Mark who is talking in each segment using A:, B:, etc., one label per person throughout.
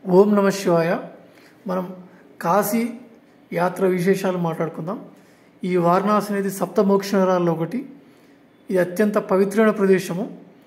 A: ఓం నమ శివాయ మనం కాశీ యాత్ర విశేషాలు మాట్లాడుకుందాం ఈ వారణాసి అనేది సప్తమోక్ష నగరాల్లో ఒకటి ఇది అత్యంత పవిత్రమైన ప్రదేశము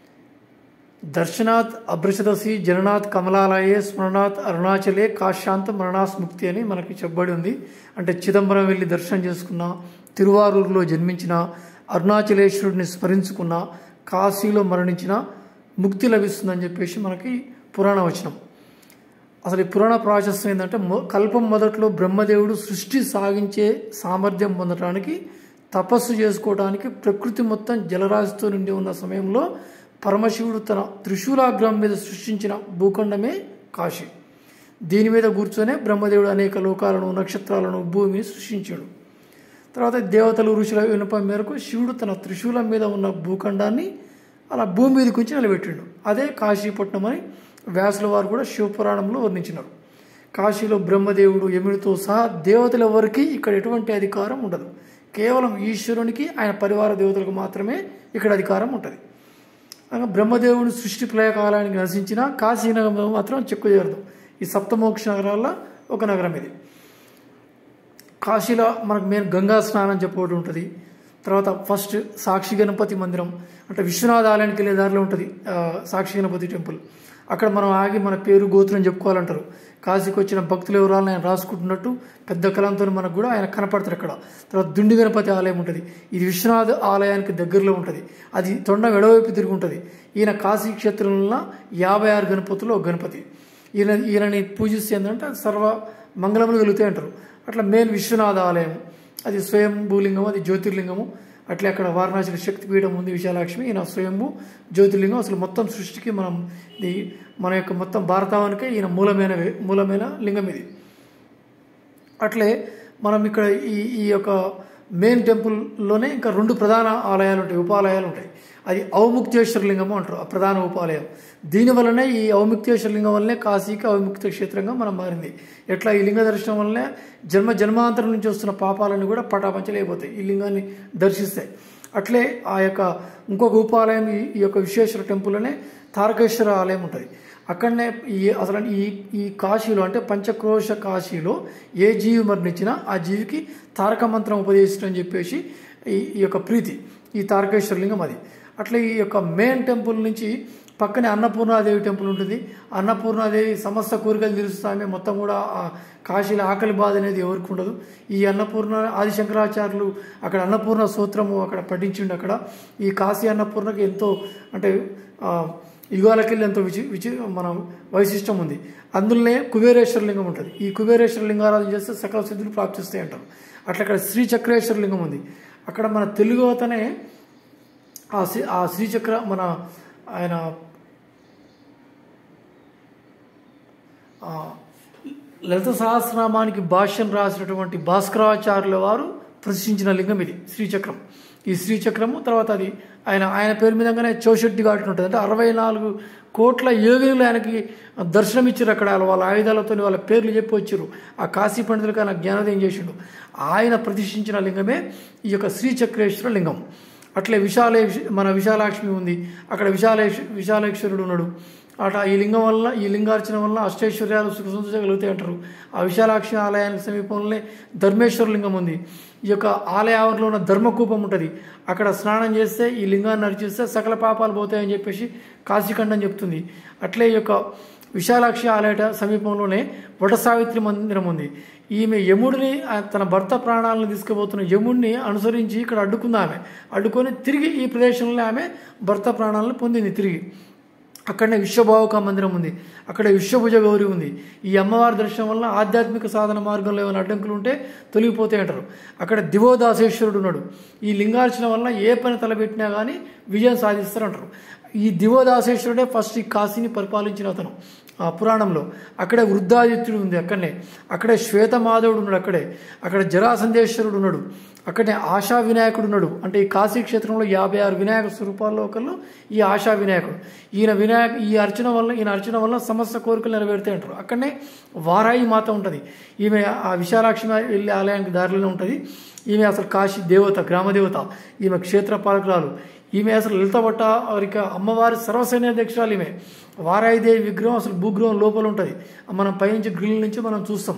A: దర్శనాత్ అభ్రషదసి జననాథ్ కమలాలయే స్మరణాత్ అరుణాచలే కాశాంత మరణాస్ముక్తి అని మనకి చెప్పబడి ఉంది అంటే చిదంబరం వెళ్ళి దర్శనం చేసుకున్న తిరువారూరులో జన్మించిన అరుణాచలేశ్వరుడిని స్మరించుకున్న కాశీలో మరణించిన ముక్తి లభిస్తుందని చెప్పేసి మనకి పురాణ వచనం అసలు ఈ పురాణ ప్రాశస్తం ఏంటంటే మొ- కల్పం మొదట్లో బ్రహ్మదేవుడు సృష్టి సాగించే సామర్థ్యం పొందడానికి తపస్సు చేసుకోవడానికి ప్రకృతి మొత్తం జలరాశితో నిండి ఉన్న సమయంలో పరమశివుడు తన త్రిశూలాగ్రం మీద సృష్టించిన భూఖండమే కాశీ దీని మీద కూర్చొనే బ్రహ్మదేవుడు అనేక లోకాలను నక్షత్రాలను భూమిని సృష్టించాడు తర్వాత దేవతలు ఋషుల వినపం మేరకు శివుడు తన త్రిశూలం మీద ఉన్న భూఖండాన్ని అలా భూమి మీదకి ఉంచి నిలబెట్టిండు అదే కాశీపట్నం అని వ్యాసుల వారు కూడా శివపురాణంలో వర్ణించినారు కాశీలో బ్రహ్మదేవుడు యముడితో సహా దేవతల ఎవరికి ఇక్కడ ఎటువంటి అధికారం ఉండదు కేవలం ఈశ్వరునికి ఆయన పరివార దేవతలకు మాత్రమే ఇక్కడ అధికారం ఉంటుంది అనగా బ్రహ్మదేవుడు సృష్టి ప్రళయకాలానికి నశించిన కాశీ నగరం మాత్రం చెక్కు చేరదు ఈ సప్తమోక్ష నగరాల్లో ఒక నగరం ఇది కాశీలో మనకు మెయిన్ గంగా స్నానం చెప్పబడి ఉంటుంది తర్వాత ఫస్ట్ సాక్షి గణపతి మందిరం అంటే విశ్వనాథ ఆలయానికి వెళ్ళే దారిలో ఉంటుంది ఆ, సాక్షి గణపతి టెంపుల్ అక్కడ మనం ఆగి మన పేరు గోత్రం చెప్పుకోవాలంటారు కాశీకి వచ్చిన భక్తులు ఎవరాలని ఆయన రాసుకుంటున్నట్టు పెద్ద కలంతో మనకు కూడా ఆయన కనపడతారు అక్కడ తర్వాత దుండి గణపతి ఆలయం ఉంటుంది ఇది విశ్వనాథ ఆలయానికి దగ్గరలో ఉంటుంది అది తొండ ఎడవైపు తిరిగి ఉంటుంది ఈయన కాశీ క్షేత్రంలో యాభై ఆరు గణపతులు ఒక గణపతి ఈయన ఈయనని పూజిస్తే ఏంటంటే సర్వ మంగళములు కలుగుతాయి అంటారు అట్లా మెయిన్ విశ్వనాథ ఆలయం అది స్వయంభూలింగం అది జ్యోతిర్లింగము అట్లే అక్కడ వారణాసిలో శక్తిపీఠం ఉంది విశాలాక్ష్మి ఈయన స్వయంభూ జ్యోతిర్లింగం అసలు మొత్తం సృష్టికి మనం ఇది మన యొక్క మొత్తం భారతావానికే ఈయన మూలమైన వే- మూలమైన లింగం ఇది అట్లే మనం ఇక్కడ ఈ ఈ యొక్క మెయిన్ టెంపుల్లోనే ఇంకా రెండు ప్రధాన ఆలయాలు ఉంటాయి ఉపాలయాలు ఉంటాయి అది అవముక్తేశ్వర లింగము అంటారు ఆ ప్రధాన ఉపాలయం దీనివల్లనే ఈ అవముక్తేశ్వర లింగం వల్లనే కాశీకి అవముక్త క్షేత్రంగా మనం మారింది ఎట్లా ఈ లింగ దర్శనం వల్లనే జన్మ జన్మాంతరం నుంచి వస్తున్న పాపాలన్నీ కూడా పటాపంచలైపోతాయి ఈ లింగాన్ని దర్శిస్తాయి అట్లే ఆ యొక్క ఇంకొక ఉపాలయం ఈ ఈ యొక్క విశ్వేశ్వర టెంపుల్లోనే తారకేశ్వర ఆలయం ఉంటుంది అక్కడనే ఈ అసలు ఈ ఈ కాశీలో అంటే పంచక్రోశ కాశీలో ఏ జీవి మరణించినా ఆ జీవికి తారక మంత్రం ఉపదేశించడం అని చెప్పేసి ఈ ఈ యొక్క ప్రీతి ఈ తారకేశ్వర లింగం అది అట్లా ఈ యొక్క మెయిన్ టెంపుల్ నుంచి పక్కనే అన్నపూర్ణాదేవి టెంపుల్ ఉంటుంది అన్నపూర్ణాదేవి సమస్త కోరికలు తీరుస్తామే మొత్తం కూడా ఆ కాశీలో ఆకలి బాధ అనేది ఎవరికి ఉండదు ఈ అన్నపూర్ణ ఆదిశంకరాచార్యులు అక్కడ అన్నపూర్ణ సూత్రము అక్కడ పఠించిండు అక్కడ ఈ కాశీ అన్నపూర్ణకి ఎంతో అంటే ఆ, యుగాలకెళ్ళి ఎంతో విచి విచి మన వైశిష్టం ఉంది అందులోనే కుబేరేశ్వర లింగం ఉంటుంది ఈ కుబేరేశ్వర లింగారాధన చేస్తే సకల సిద్ధులు ప్రాప్తిస్తాయి అంటారు అట్లా అక్కడ శ్రీచక్రేశ్వర లింగం ఉంది అక్కడ మన తెలుగు అతనే ఆ శ్రీ ఆ శ్రీచక్ర మన ఆయన ఆ, లలిత సహస్రనామానికి భాష్యం రాసినటువంటి భాస్కరాచార్యుల వారు ప్రతిష్ఠించిన లింగం ఇది శ్రీచక్రం ఈ శ్రీచక్రము తర్వాత అది ఆయన ఆయన పేరు మీదగానే చౌషెట్టి ఘాటును ఉంటుంది అంటే అరవై నాలుగు కోట్ల యోగినులు ఆయనకి దర్శనం ఇచ్చారు అక్కడ వాళ్ళ ఆయుధాలతో వాళ్ళ పేర్లు చెప్పి వచ్చారు ఆ కాశీ పండితులకు ఆయన జ్ఞానోదయం చేసిండు ఆయన ప్రతిష్ఠించిన లింగమే ఈ యొక్క శ్రీచక్రేశ్వర లింగం అట్లే విశాలే మన విశాలాక్ష్మి ఉంది అక్కడ విశాలేశ్ విశాలేశ్వరుడు ఉన్నాడు అట ఈ లింగం వల్ల ఈ లింగార్చన వల్ల అష్టైశ్వర్యాలు సుఖ సంతోషాలు అంటారు ఆ విశాలాక్షి ఆలయానికి సమీపంలోనే ధర్మేశ్వర లింగం ఉంది ఈ యొక్క ఆలయ ఆవరణలో ఉన్న ధర్మకూపం ఉంటుంది అక్కడ స్నానం చేస్తే ఈ లింగాన్ని నడిచిస్తే సకల పాపాలు పోతాయని చెప్పేసి కాశీఖండం చెప్తుంది అట్లే ఈ యొక్క విశాలాక్షి ఆలయ సమీపంలోనే వట సావిత్రి మందిరం ఉంది ఈమె యముడిని ఆ తన భర్త ప్రాణాలను తీసుకుపోతున్న యముడిని అనుసరించి ఇక్కడ అడ్డుకుంది ఆమె అడ్డుకొని తిరిగి ఈ ప్రదేశంలో ఆమె భర్త ప్రాణాలను పొందింది తిరిగి అక్కడనే విశ్వభావక మందిరం ఉంది అక్కడ విశ్వభుజ గౌరి ఉంది ఈ అమ్మవారి దర్శనం వల్ల ఆధ్యాత్మిక సాధన మార్గంలో ఏమైనా అడ్డంకులు ఉంటే తొలగిపోతాయి అంటారు అక్కడ దివోదాసేశ్వరుడు ఉన్నాడు ఈ లింగార్చన వల్ల ఏ పని తలపెట్టినా కానీ విజయం సాధిస్తారంటారు ఈ దివోదాసేశ్వరుడే ఫస్ట్ ఈ కాశీని పరిపాలించిన అతను ఆ పురాణంలో అక్కడే వృద్ధాదిత్యుడు ఉంది అక్కడనే అక్కడే శ్వేతమాధవుడు ఉన్నాడు అక్కడే అక్కడ జరాసందేశ్వరుడు ఉన్నాడు అక్కడే ఆశా వినాయకుడు ఉన్నాడు అంటే ఈ కాశీ క్షేత్రంలో యాభై ఆరు వినాయక స్వరూపాల్లో ఒకళ్ళు ఈ ఆశా వినాయకుడు ఈయన వినాయక ఈ అర్చన వల్ల ఈయన అర్చన వల్ల సమస్త కోరికలు నెరవేరుతాయి అంటారు అక్కడనే వారాయి మాత ఉంటుంది ఈమె ఆ విశాలాక్షి వెళ్ళే ఆలయానికి దారిలోనే ఉంటుంది ఈమె అసలు కాశీ దేవత గ్రామ దేవత ఈమె క్షేత్ర పాలకురాలు ఈమె అసలు లలిత భట్ట వారికి అమ్మవారి సర్వసైన్యాధ్యక్షురాలు ఈమె వారాయిదేవి విగ్రహం అసలు భూగ్రహం లోపల ఉంటుంది మనం పైనుంచి గ్రిల్ నుంచి మనం చూస్తాం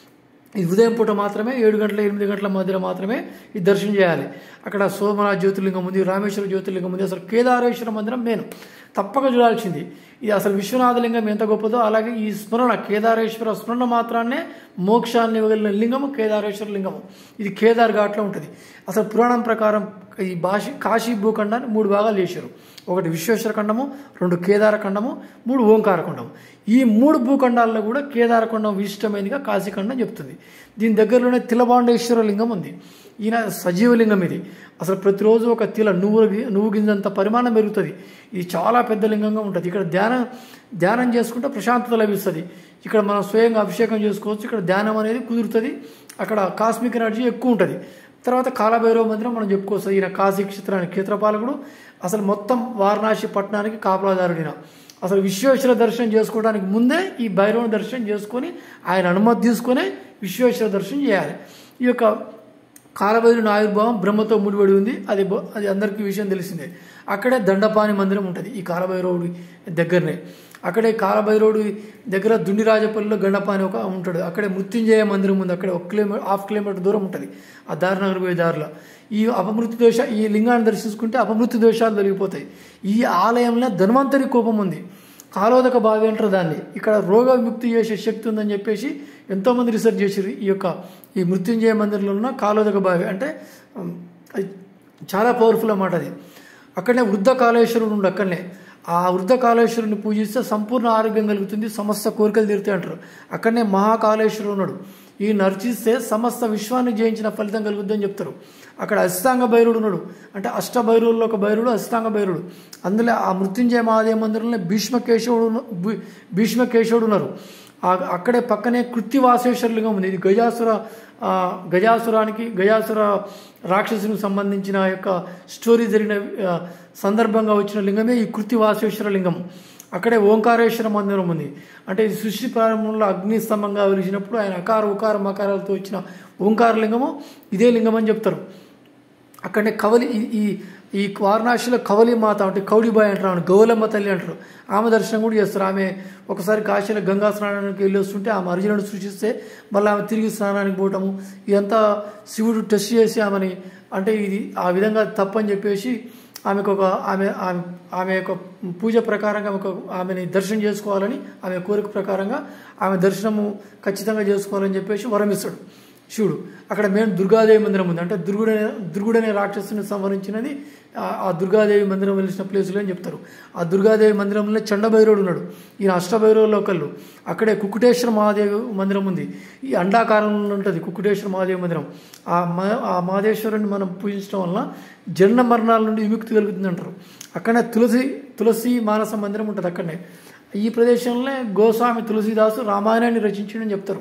A: ఇది ఉదయం పూట మాత్రమే ఏడు గంటల ఎనిమిది గంటల మధ్యలో మాత్రమే ఈ దర్శనం చేయాలి అక్కడ సోమనాథ్ జ్యోతిర్లింగం ఉంది రామేశ్వర జ్యోతిర్లింగం ఉంది అసలు కేదారేశ్వర మందిరం మెయిన్ తప్పక చూడాల్సింది ఇది అసలు విశ్వనాథలింగం ఎంత గొప్పదో అలాగే ఈ స్మరణ కేదారేశ్వర స్మరణ మాత్రాన్నే మోక్షాన్ని ఇవ్వగలిగిన లింగము కేదారేశ్వర లింగము ఇది కేదార్ ఘాట్లో ఉంటుంది అసలు పురాణం ప్రకారం ఈ భాష కాశీ భూఖండాన్ని మూడు భాగాలు చేశారు ఒకటి విశ్వేశ్వర ఖండము రెండు కేదార ఖండము మూడు ఓంకార ఖండము ఈ మూడు భూఖండాల్లో కూడా కేదార ఖండం విశిష్టమైనదిగా కాశీఖండం చెప్తుంది దీని దగ్గరలోనే తిలబాండేశ్వర లింగం ఉంది ఈయన సజీవలింగం ఇది అసలు ప్రతిరోజు ఒక తిల నువ్వు గి- నువ్వు గింజంత పరిమాణం పెరుగుతుంది ఇది చాలా పెద్ద లింగంగా ఉంటుంది ఇక్కడ ధ్యానం ధ్యానం చేసుకుంటే ప్రశాంతత లభిస్తుంది ఇక్కడ మనం స్వయంగా అభిషేకం చేసుకోవచ్చు ఇక్కడ ధ్యానం అనేది కుదురుతుంది అక్కడ కాస్మిక్ ఎనర్జీ ఎక్కువ ఉంటుంది తర్వాత కాలభైరవ మందిరం మనం చెప్పుకోవచ్చు ఈయన కాశీ క్షేత్రానికి క్షేత్రపాలకుడు అసలు మొత్తం వారణాసి పట్టణానికి కాపలాదారుడిన అసలు విశ్వేశ్వర దర్శనం చేసుకోవడానికి ముందే ఈ భైరవుని దర్శనం చేసుకొని ఆయన అనుమతి తీసుకొని విశ్వేశ్వర దర్శనం చేయాలి ఈ యొక్క కాలభైరుని ఆవిర్భావం బ్రహ్మతో ముడిపడి ఉంది అది బ- అది అందరికీ విషయం తెలిసిందే అక్కడే దండపాని మందిరం ఉంటుంది ఈ కాలభైరవుడి దగ్గరనే అక్కడే కాలభైరవుడి దగ్గర దుండిరాజపల్లిలో గండపాని ఒక ఉంటాడు అక్కడే మృత్యుంజయ మందిరం ఉంది అక్కడే ఒక కిలోమీటర్ హాఫ్ కిలోమీటర్ దూరం ఉంటుంది ఆ దారినగర్ పోయే దారిలో ఈ అపమృత్యు దోష ఈ లింగాన్ని దర్శించుకుంటే అపమృత్యు దోషాలు తొలగిపోతాయి ఈ ఆలయంలో ధన్వంతరి కోపం ఉంది కాలోదక బావి అంటారు దాన్ని ఇక్కడ రోగ విముక్తి చేసే శక్తి ఉందని చెప్పేసి ఎంతోమంది రీసెర్చ్ చేసారు ఈ యొక్క ఈ మృత్యుంజయ మందిరంలో ఉన్న కాలోదక బావి అంటే ఉమ్, అది చాలా పవర్ఫుల్ అన్నమాట అది అక్కడనే వృద్ధ కాళేశ్వరుడు ఉండు అక్కడనే ఆ వృద్ధ కాళేశ్వరుని పూజిస్తే సంపూర్ణ ఆరోగ్యం కలుగుతుంది సమస్త కోరికలు తీరుతాయి అంటారు అక్కడనే మహాకాళేశ్వరుడు ఉన్నాడు ఈ నర్చిస్తే సమస్త విశ్వాన్ని జయించిన ఫలితం కలుగుద్దని చెప్తారు అక్కడ అష్టాంగ భైరుడు ఉన్నాడు అంటే అష్ట భైరువుల్లో ఒక భైరుడు అష్టాంగ భైరుడు అందులో ఆ మృత్యుంజయ మహాదేవ మందిరంలో భీష్మకేశవుడు ఉన్న- భీ- భీష్మకేశవుడు ఉన్నారు ఆ- అక్కడే పక్కనే కృత్తివాసేశ్వర లింగం ఉంది ఇది గజాసుర ఆ, గజాసురానికి గజాసుర రాక్షసునికి సంబంధించిన యొక్క స్టోరీ జరిగిన ఆ, సందర్భంగా వచ్చిన లింగమే ఈ కృత్తివాసేశ్వర లింగం అక్కడే ఓంకారేశ్వర మందిరం ఉంది అంటే ఇది సృష్టి ప్రారంభంలో అగ్ని స్తంభంగా వెలిసినప్పుడు ఆయన అకార ఉకార మకారాలతో వచ్చిన ఓంకార లింగము ఇదే లింగం అని చెప్తారు అక్కడనే కవలి ఈ- ఈ ఈ వారణాసిలో కవలి మాత అంటే కౌడిబాయి అంటారు ఆమెను గౌలమ్మ తల్లి అంటారు ఆమె దర్శనం కూడా చేస్తారు ఆమె ఒకసారి కాశీలో గంగా స్నానానికి వెళ్ళి వస్తుంటే ఆమె అర్జునుడు సృష్టిస్తే మళ్ళీ ఆమె తిరిగి స్నానానికి పోవటము ఇదంతా శివుడు టెస్ట్ చేసి ఆమెని అంటే ఇది ఆ విధంగా తప్పని చెప్పేసి ఆమెకు ఒక ఆమె ఆమె ఆమె యొక్క పూజ ప్రకారంగా ఒక ఆమెని దర్శనం చేసుకోవాలని ఆమె కోరిక ప్రకారంగా ఆమె దర్శనము ఖచ్చితంగా చేసుకోవాలని చెప్పేసి వరం ఇస్తాడు శివుడు అక్కడ మెయిన్ దుర్గాదేవి మందిరం ఉంది అంటే దుర్గుడనే దుర్గుడనే రాక్షసుని సంవరించినది ఆ- ఆ దుర్గాదేవి మందిరం వెలిసిన ప్లేసులు అని చెప్తారు ఆ దుర్గాదేవి మందిరంలో చండభైరవుడు ఉన్నాడు ఈయన అష్టభైరవుల్లో ఒకళ్ళు అక్కడే కుక్కుటేశ్వర మహాదేవి మందిరం ఉంది ఈ అండాకారంలో ఉంటుంది కుక్కుటేశ్వర మహాదేవి మందిరం ఆ మా ఆ మహాదేశ్వరుని మనం పూజించడం వలన జన్మ మరణాల నుండి విముక్తి కలుగుతుంది అంటారు అక్కడనే తులసి తులసి మానస మందిరం ఉంటుంది అక్కడనే ఈ ప్రదేశంలో గోస్వామి తులసిదాసు రామాయణాన్ని రచించడని చెప్తారు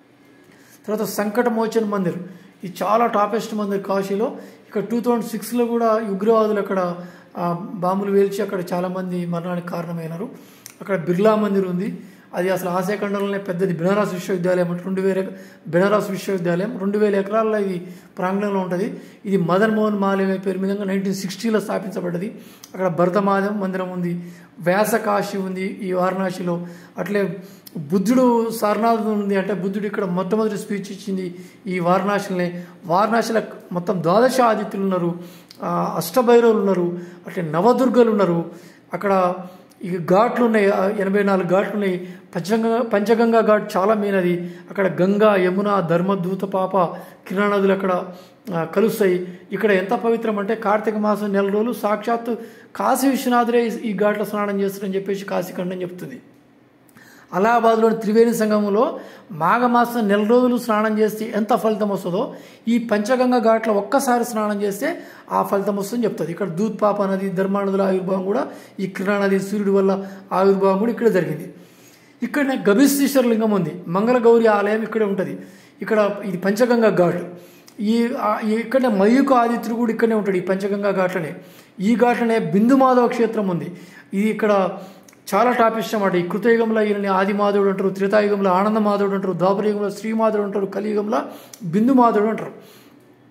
A: తర్వాత సంకట మోచన్ మందిర్ ఇది చాలా టాపెస్ట్ మందిర్ కాశీలో ఇక్కడ టూ థౌజండ్ సిక్స్లో కూడా ఈ ఉగ్రవాదులు అక్కడ ఆ, బాంబులు వేల్చి అక్కడ చాలామంది మరణానికి కారణమైనారు అక్కడ బిర్లా మందిర్ ఉంది అది అసలు ఆసియాఖండంలోనే పెద్దది బెనారస్ విశ్వవిద్యాలయం అంటే రెండు వేల బెనారస్ విశ్వవిద్యాలయం రెండు వేల ఎకరాల్లో ఇది ప్రాంగణంలో ఉంటుంది ఇది మదన్ మోహన్ మాలయ పేరు మీద నైన్టీన్ సిక్స్టీలో స్థాపించబడ్డది అక్కడ భరతమాధవ మందిరం ఉంది వ్యాసకాశి ఉంది ఈ వారణాసిలో అట్లే బుద్ధుడు సారనాథ్ ఉంది అంటే బుద్ధుడు ఇక్కడ మొట్టమొదటి స్పీచ్ ఇచ్చింది ఈ వారణాసిలోనే వారణాసిలో మొత్తం ద్వాదశ ఆదిత్యులు ఉన్నారు ఆ, అష్టభైరవులు ఉన్నారు అట్లే నవదుర్గలు ఉన్నారు అక్కడ ఈ ఘాట్లు ఉన్నాయి ఆ ఎనభై నాలుగు ఘాట్లు ఉన్నాయి పంచగంగా పంచగంగా ఘాట్ చాలా మెయిన్ అది అక్కడ గంగా యమున ధర్మదూత పాప కిరణా నదులు అక్కడ ఆ, కలుస్తాయి ఇక్కడ ఎంత పవిత్రం అంటే కార్తీక మాసం నెల రోజులు సాక్షాత్తు కాశీ విశ్వనాథుడే ఈ- ఈ ఘాట్లో స్నానం చేస్తారని చెప్పేసి కాశీఖండం చెప్తుంది అలహాబాద్లోని త్రివేణి సంగమంలో మాఘమాసం నెల రోజులు స్నానం చేస్తే ఎంత ఫలితం వస్తుందో ఈ పంచగంగ ఘాట్లో ఒక్కసారి స్నానం చేస్తే ఆ ఫలితం వస్తుందని చెప్తుంది ఇక్కడ దూద్ పాప నది ధర్మానదుల ఆవిర్భావం కూడా ఈ కిరణా నది సూర్యుడి వల్ల ఆవిర్భావం కూడా ఇక్కడ జరిగింది ఇక్కడనే గభిస్తీశ్వర లింగం ఉంది మంగళగౌరి ఆలయం ఇక్కడే ఉంటుంది ఇక్కడ ఇది పంచగంగా ఘాట్ ఈ ఆ- ఈ ఇక్కడనే మయూక ఆదిత్యుడు కూడా ఇక్కడనే ఉంటాడు ఈ పంచగంగా ఘాట్లనే ఈ ఘాట్లనే బిందు మాధవ క్షేత్రం ఉంది ఇది ఇక్కడ చాలా టాపిస్ట్ అన్నమాట ఈ కృతయుగంలో ఈయనని ఆది మాధవుడు అంటారు త్రేతాయుగంలో ఆనంద మాధవుడు అంటారు ద్వాపరయుగంలో శ్రీమాధవుడు అంటారు కలియుగంలో బిందు మాధవుడు అంటారు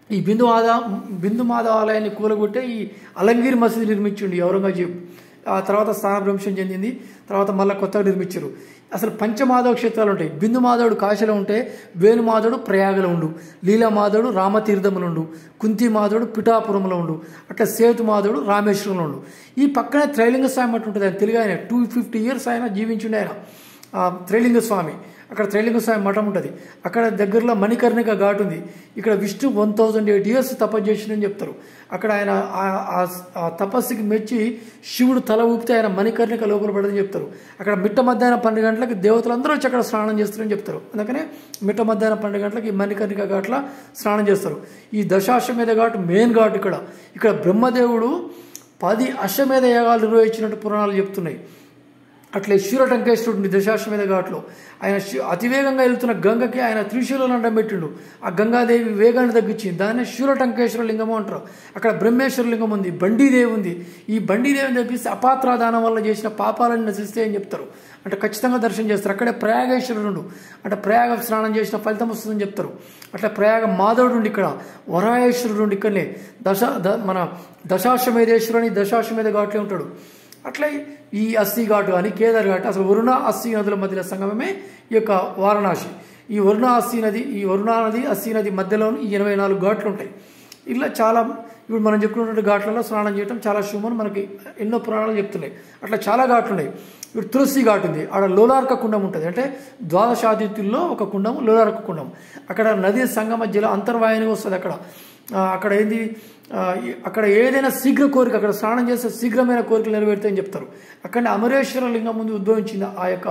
A: ఈ బిందు మాధవ బిందు మాధవ ఆలయాన్ని కూలగొట్టే ఈ అలంగిరి మసీదు నిర్మించిండు ఈ ఔరంగజేబు ఆ తర్వాత స్థానభ్రంశం చెందింది తర్వాత మళ్ళీ కొత్తగా నిర్మించారు అసలు పంచమాధవ క్షేత్రాలు ఉంటాయి బిందు మాధవుడు కాశీలో ఉంటే వేణు మాధవుడు ప్రయాగలో ఉండు లీలా మాధవుడు రామతీర్థములు ఉండు కుంతి మాధవుడు పిఠాపురంలో ఉండు అట్లా సేతు మాధవుడు రామేశ్వరంలో ఉండు ఈ పక్కనే త్రైలింగ స్వామి అట్టు ఉంటుంది ఆయన తెలుగు ఆయన టూ ఫిఫ్టీ ఇయర్స్ ఆయన జీవించిండు ఆయన ఆ త్రైలింగ స్వామి అక్కడ త్రైలింగ స్వామి మఠం ఉంటుంది అక్కడ దగ్గరలో మణికర్ణిక ఘాట్ ఉంది ఇక్కడ Vishnu one thousand eight years తపస్సు చేసిండని చెప్తారు అక్కడ ఆయన ఆ- ఆ- ఆ తపస్సుకి మెచ్చి శివుడు తల ఊపితే ఆయన మణికర్ణిక లోపల పడదని చెప్తారు అక్కడ మిట్ట మధ్యాహ్నం పన్నెండు గంటలకు దేవతలందరూ వచ్చి అక్కడ స్నానం చేస్తారని చెప్తారు అందుకనే మిట్ట మధ్యాహ్నం పన్నెండు గంటలకు ఈ మణికర్ణిక ఘాట్ల స్నానం చేస్తారు ఈ దశాశ్వమేధ ఘాట్ మెయిన్ ఘాట్ ఇక్కడ ఇక్కడ బ్రహ్మదేవుడు పది అశ్వమేధ యాగాలు నిర్వహించినట్టు పురాణాలు చెప్తున్నాయి అట్లే శూరటంకేశ్వరుడిని దశాశ్వమేధ ఘాట్లో ఆయన శి- అతివేగంగా వెళ్తున్న గంగకి ఆయన త్రిశూలను అడ్డం పెట్టిండు ఆ గంగాదేవి వేగాన్ని తగ్గించింది దాన్ని శూరటంకేశ్వర లింగము అంటారు అక్కడ బ్రహ్మేశ్వర లింగం ఉంది బండీదేవి ఉంది ఈ బండీదేవిని తప్పిస్తే అపాత్రాదానం వల్ల చేసిన పాపాలను నశిస్తే అని చెప్తారు అంటే ఖచ్చితంగా దర్శనం చేస్తారు అక్కడే ప్రయాగేశ్వరుడు అంటే ప్రయాగ స్నానం చేసిన ఫలితం వస్తుందని చెప్తారు అట్లా ప్రయాగ మాధవుడు ఉండి ఇక్కడ వరాహేశ్వరుడు ఉండి ఇక్కడనే దశ ద- మన దశాశ్వమేధేశ్వరుని దశాశ్వమేధ ఘాట్లే ఉంటాడు అట్లా ఈ అస్సీ ఘాటు అని కేదార్ ఘాట్ అసలు వరుణ అస్సీ నదుల మధ్యలో సంగమమే ఈ యొక్క వారణాసి ఈ వరుణ అస్సీ నది ఈ వరుణ నది అస్సీ నది మధ్యలో ఈ ఎనభై నాలుగు ఘాట్లు ఉంటాయి ఇలా చాలా ఇప్పుడు మనం చెప్పుకున్నటువంటి ఘాట్లలో స్నానం చేయడం చాలా శుభమని మనకి ఎన్నో పురాణాలు చెప్తున్నాయి అట్లా చాలా ఘాట్లు ఉన్నాయి ఇప్పుడు తులసి ఘాట్ ఉంది ఆడ లోలార్క కుండం ఉంటుంది అంటే ద్వాదశాదిత్యుల్లో ఒక కుండం లోలార్క కుండం అక్కడ నది సంగమ మధ్యలో అంతర్వాహిని వస్తుంది అక్కడ ఆ, అక్కడ ఏంది ఆ, ఈ- అక్కడ ఏదైనా శీఘ్ర కోరిక అక్కడ స్నానం చేస్తే శీఘ్రమైన కోరికలు నెరవేరుతాయని చెప్తారు అక్కడ అమరేశ్వర లింగం ముందు ఉద్భవించింది ఆ యొక్క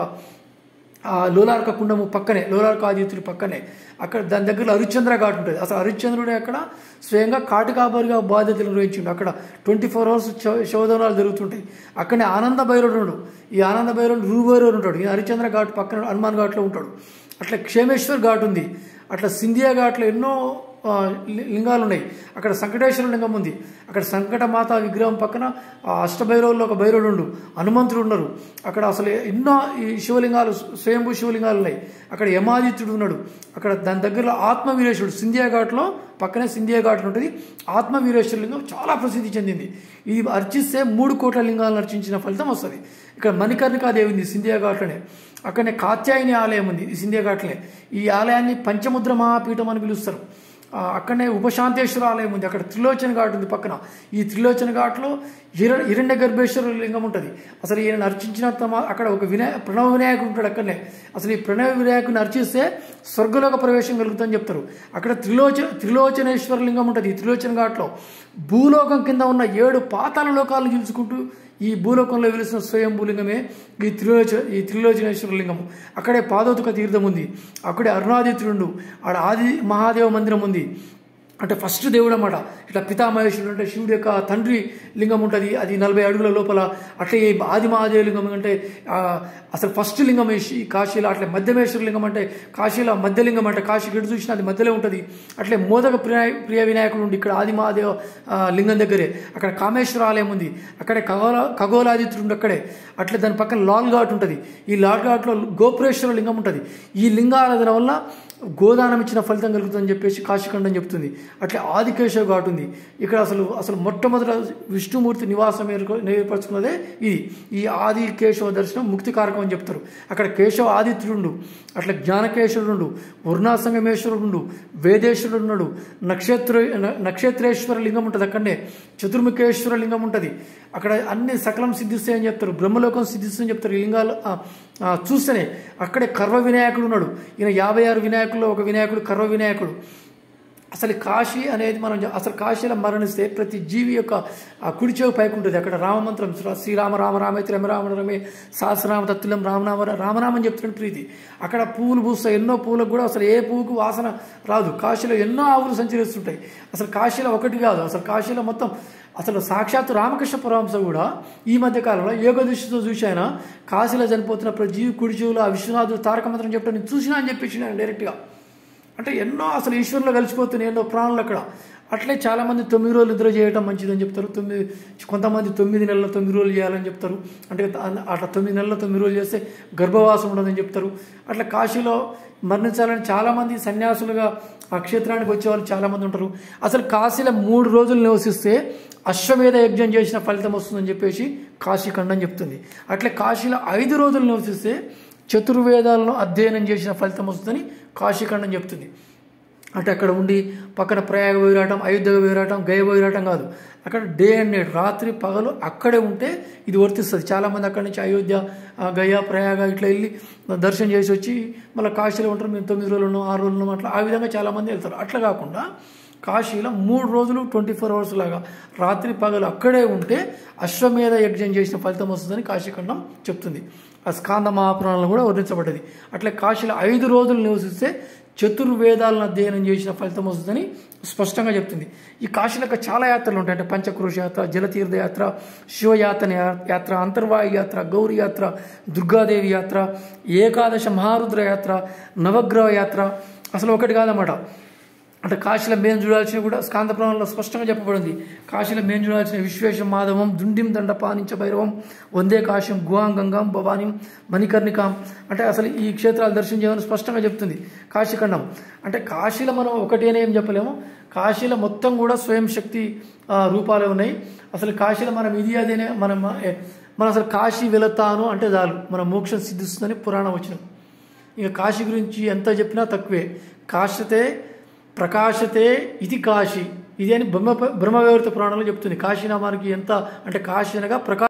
A: ఆ లోలార్క కుండము పక్కనే లోలార్క ఆదిత్యుడి పక్కనే అక్కడ దాని దగ్గర హరిశ్చంద్ర ఘాట్ ఉంటుంది అసలు హరిశ్చంద్రుడే అక్కడ స్వయంగా కాటికాబరిగా బాధ్యతలు నిర్వహించిండు అక్కడ ట్వంటీ ఫోర్ అవర్స్ శోధనాలు జరుగుతుంటాయి అక్కడనే ఆనంద భైరవుడు ఉన్నాడు ఈ ఆనంద భైరవుడు రూభైరవుడు ఉంటాడు ఈ హరిశ్చంద్ర ఘాట్ పక్కన హనుమాన్ ఘాట్లో ఉంటాడు అట్లా క్షేమేశ్వర్ ఘాట్ ఉంది అట్లా సింధియా ఘాట్లో ఎన్నో ఆ, లి- లింగాలు ఉన్నాయి అక్కడ సంకటేశ్వర లింగం ఉంది అక్కడ సంకటమాత విగ్రహం పక్కన ఆ అష్టభైరవుల్లో ఒక భైరవుడు ఉండు హనుమంతుడు ఉన్నారు అక్కడ అసలు ఎన్నో ఈ శివలింగాలు స్వయంభూ శివలింగాలు ఉన్నాయి అక్కడ యమాదిత్యుడు ఉన్నాడు అక్కడ దాని దగ్గరలో ఆత్మవీరేశ్వరుడు సింధియా ఘాట్లో పక్కనే సింధియా ఘాట్లో ఉంటుంది ఆత్మవీరేశ్వర లింగం చాలా ప్రసిద్ధి చెందింది ఇది అర్చిస్తే మూడు కోట్ల లింగాలను అర్చించిన ఫలితం వస్తుంది ఇక్కడ మణికర్ణికాదేవి ఉంది సింధియా ఘాట్లోనే అక్కడనే కాత్యాయని ఆలయం ఉంది ఈ సింధియా ఘాట్లే ఈ ఆలయాన్ని పంచముద్ర మహాపీఠం అని పిలుస్తారు ఆ, అక్కడనే ఉపశాంతేశ్వర ఆలయం ఉంది అక్కడ త్రిలోచన ఘాట్ ఉంది పక్కన ఈ త్రిలోచన ఘాట్లో హిర హిరణ్య గర్భేశ్వర లింగం ఉంటుంది అసలు ఈయన అర్చించినంత మా- అక్కడ ఒక వినాయ ప్రణవ వినాయకుడు ఉంటాడు అక్కడనే అసలు ఈ ప్రణవ వినాయకుడిని అర్చిస్తే స్వర్గలోక ప్రవేశం కలుగుతుందని చెప్తారు అక్కడ త్రిలోచ త్రిలోచనేశ్వర లింగం ఉంటుంది ఈ త్రిలోచన ఘాట్లో భూలోకం కింద ఉన్న ఏడు పాతాల లోకాలను చూసుకుంటూ ఈ భూలోకంలో వెలిసిన స్వయంభూలింగమే ఈ త్రిలోచ ఈ త్రిలోచనేశ్వర లింగము అక్కడే పాదోతుక తీర్థం ఉంది అక్కడే అరుణాదిత్యుడు ఆడ ఆది మహాదేవ మందిరం ఉంది అంటే ఫస్ట్ దేవుడు అన్నమాట ఇట్లా పితామహేశ్వరుడు అంటే శివుడి యొక్క తండ్రి లింగం ఉంటుంది అది నలభై అడుగుల లోపల అట్లే ఈ ఆది మహాదేవ లింగం అంటే ఆ, అసలు ఫస్ట్ లింగం ఈ శి- కాశీలో అట్లే మధ్యమేశ్వర లింగం అంటే కాశీలో మధ్యలింగం అంటే కాశీ గడి చూసినా అది మధ్యలో ఉంటుంది అట్లే మోదక ప్రియ ప్రియ వినాయకుడు ఉండి ఇక్కడ ఆది మహాదేవ ఆ, లింగం దగ్గరే అక్కడ కామేశ్వర ఆలయం ఉంది అక్కడే ఖగోళ ఖగోళాదిత్యుడు ఉండి అక్కడే అట్లే దాని పక్కన లాల్ ఘాట్ ఉంటుంది ఈ లాల్ ఘాట్లో గోపురేశ్వర లింగం ఉంటుంది ఈ లింగారాధన వల్ల గోదానం ఇచ్చిన ఫలితం కలుగుతుందని చెప్పేసి కాశీఖండం చెప్తుంది అట్లే ఆదికేశవ ఘాట్ ఉంది ఇక్కడ అసలు అసలు మొట్టమొదట విష్ణుమూర్తి నివాసం ఏర్ప- ఏర్పరచుకున్నదే ఇది ఈ ఆది కేశవ దర్శనం ముక్తికారకం అని చెప్తారు అక్కడ కేశవ ఆదిత్యుడు అట్లా జ్ఞానకేశ్వరుడు వర్ణాసంగమేశ్వరుడు వేదేశ్వరుడు ఉన్నాడు నక్షత్ర న- నక్షత్రేశ్వర లింగం ఉంటుంది అక్కడనే చతుర్ముఖేశ్వర లింగం ఉంటుంది అక్కడ అన్ని సకలం సిద్ధిస్తాయని చెప్తారు బ్రహ్మలోకం సిద్ధిస్తాయని చెప్తారు ఈ లింగాలు ఆ, ఆ, చూస్తేనే అక్కడే కర్వ వినాయకుడు ఉన్నాడు ఈయన యాభై ఆరు వినాయకుల్లో ఒక వినాయకుడు కర్వ వినాయకుడు అసలు కాశీ అనేది మనం చె- అసలు కాశీలో మరణిస్తే ప్రతి జీవి యొక్క ఆ కుడి చెవి పైకి ఉంటుంది అక్కడ రామమంత్రం శ్రీ- శ్రీరామ రామ రామే రమ రామ రమే సహస్రనామ తత్తులం రామనామ రామనామం చెప్తున్న ప్రీతి అక్కడ పువ్వులు పూస్తాయి ఎన్నో పువ్వులకు కూడా అసలు ఏ పువ్వుకు వాసన రాదు కాశీలో ఎన్నో ఆవులు సంచరిస్తుంటాయి అసలు కాశీలో ఒకటి కాదు అసలు కాశీలో మొత్తం అసలు సాక్షాత్ రామకృష్ణ పరమహంస కూడా ఈ మధ్య కాలంలో యోగ దృష్టితో చూసి ఆయన కాశీలో చనిపోతున్న ప్రతి జీవి కుడి చెవులు ఆ విశ్వనాథుడు తారక మంత్రం చెప్పడం నేను చూసినా అని చెప్పేసి నేను డైరెక్ట్గా అంటే ఎన్నో అసలు ఈశ్వరులో కలిసిపోతున్నాయి ఎన్నో ప్రాణులు అక్కడ అట్లే చాలామంది తొమ్మిది రోజులు నిద్ర చేయటం మంచిదని చెప్తారు తొమ్మిది కొంతమంది తొమ్మిది నెలల తొమ్మిది రోజులు చేయాలని చెప్తారు అంటే అ- అట్లా తొమ్మిది నెలల తొమ్మిది రోజులు చేస్తే గర్భవాసం ఉండదని చెప్తారు అట్లా కాశీలో మరణించాలని చాలామంది సన్యాసులుగా ఆ క్షేత్రానికి వచ్చే వాళ్ళు చాలామంది ఉంటారు అసలు కాశీలో మూడు రోజులు నివసిస్తే అశ్వమేధ యజ్ఞం చేసిన ఫలితం వస్తుందని చెప్పేసి కాశీఖండం చెప్తుంది అట్లే కాశీలో ఐదు రోజులు నివసిస్తే చతుర్వేదాలను అధ్యయనం చేసిన ఫలితం వస్తుందని కాశీఖండం చెప్తుంది అంటే అక్కడ ఉండి పక్కన ప్రయాగ పోయిరాటం అయోధ్య పోయిరాటం గయ పోయిరాటం కాదు అక్కడ డే అండ్ నైట్ రాత్రి పగలు అక్కడే ఉంటే ఇది వర్తిస్తుంది చాలామంది అక్కడి నుంచి అయోధ్య ఆ, గయ ప్రయాగ ఇట్లా వెళ్ళి దర్శనం చేసి వచ్చి మళ్ళీ కాశీలో ఉంటారు మేము తొమ్మిది రోజులు ఉన్నాం ఆరు రోజులు ఉన్నాం అట్లా ఆ విధంగా చాలామంది వెళ్తారు అట్లా కాకుండా కాశీలో మూడు రోజులు ట్వంటీ ఫోర్ అవర్స్ లాగా రాత్రి పగలు అక్కడే ఉంటే అశ్వమేధ యజ్ఞం చేసిన ఫలితం వస్తుందని కాశీఖండం చెప్తుంది ఆ స్కాంద మహాపురాణంలో కూడా వర్ణించబడ్డది అట్లే కాశీలో ఐదు రోజులు నివసిస్తే చతుర్వేదాలను అధ్యయనం చేసిన ఫలితం వస్తుందని స్పష్టంగా చెప్తుంది ఈ కాశీలకు చాలా యాత్రలు ఉంటాయి అంటే పంచక్రోష యాత్ర జలతీర్థ యాత్ర శివయాతన యా- యాత్ర అంతర్వాయు యాత్ర గౌరీ యాత్ర దుర్గాదేవి యాత్ర ఏకాదశ మహారుద్ర యాత్ర నవగ్రహ యాత్ర అసలు ఒకటి కాదన్నమాట అంటే కాశీలో మేము చూడాల్సిన కూడా స్కాంద పురాణంలో స్పష్టంగా చెప్పబడింది కాశీలో మేము చూడాల్సిన విశ్వేశం మాధవం దుండిం దండ పానించ భైరవం వందే కాశం గుహాం గంగాం భవానిం మణికర్ణికాం అంటే అసలు ఈ క్షేత్రాలు దర్శనం చేయమని స్పష్టంగా చెప్తుంది కాశీఖండం అంటే కాశీలో మనం ఒకటేనే ఏం చెప్పలేము కాశీలో మొత్తం కూడా స్వయం శక్తి ఆ, రూపాలే ఉన్నాయి అసలు కాశీలో మనం ఇది అదేనే మనం ఏ- మనం అసలు కాశీ వెళతాను అంటే చాలు మన మోక్షం సిద్ధిస్తుందని పురాణం వచ్చినాం ఇక కాశీ గురించి ఎంత చెప్పినా తక్కువే కాశతే ప్రకాశతే ఇది కాశీ ఇది అని బ్రహ్మ బ్రహ్మవేవర్త పురాణంలో చెప్తుంది కాశీనామానికి ఎంత అంటే కాశీ అనగా ప్రకాశ